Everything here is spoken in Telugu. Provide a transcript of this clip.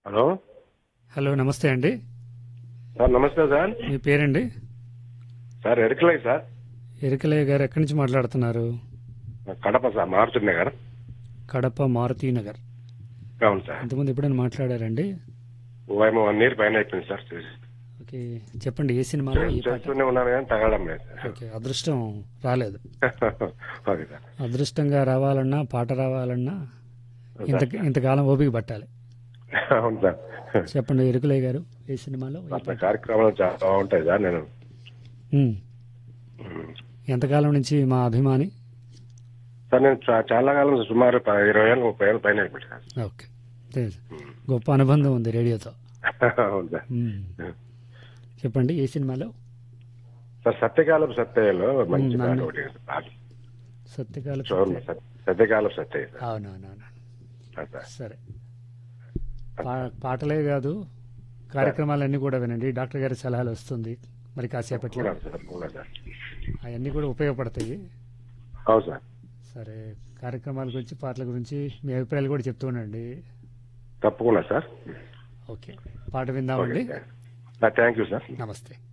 హలో హలో నమస్తే అండి సార్ నమస్తే సార్ మీ పేరండి సార్ ఎరకలై సార్ ఎరికలయ్య గారు ఎక్కడి నుంచి మాట్లాడుతున్నారు కడప సార్ మారుతున్నాయి కదా కడప మారుతి నగర్ అవును సార్ ఇంతకుముందు ఎప్పుడైనా మాట్లాడారండి ఏమో వన్ ఇయర్ పైన అయిపోయింది సార్ చూసి. ఓకే చెప్పండి ఏ సినిమాలో ఈ పాట చేస్తూనే ఉన్నాను కానీ తగలడం లేదు సార్ ఓకే అదృష్టం రాలేదు ఓకే సార్ అదృష్టంగా రావాలన్నా పాట రావాలన్నా ఇంత ఇంతకాలం ఓపిక పట్టాలి అవును సార్ చెప్పండి ఎరుకలయ్య గారు ఏ సినిమాలో ఏ అట్లా పాట కార్యక్రమాలు చాలా బాగుంటాయి సార్ నేను ఉమ్. ఎంతకాలం నుంచి మా అభిమాని సార్ నేను చా- చాలా కాలం సుమారు ప- ఇరవై ఏళ్ళు ముప్పై ఏళ్ళు పైన అయిపోయింది సార్ ఓకే తె- గొప్ప అనుబంధం ఉంది రేడియోతో అవును సార్ ఉమ్. చెప్పండి ఏ సినిమాలో సార్ సత్యకాలం సత్యలో మంచి మ్మ్, పాట నన్ను- ఒకటి ఉంది. పాట సత్యకాల చూడండి సార్ సత్యకాలం సత్య సార్. అవునవునవును సార్ సరే పా పాటలే కాదు కార్యక్రమాలన్నీ కూడా వినండి డాక్టర్ గారి సలహాలు వస్తుంది మరి కాసేపట్లో ఉన్నాను సార్ ఉన్నాను సార్ అవన్నీ కూడా ఉపయోగపడతాయి అవును సార్ సరే కార్యక్రమాల గురించి పాటల గురించి మీ అభిప్రాయాలు కూడా చెప్తూ ఉండండి తప్పకుండా సార్ ఓకే పాట విందామండి థ్యాంక్ యూ సార్ నమస్తే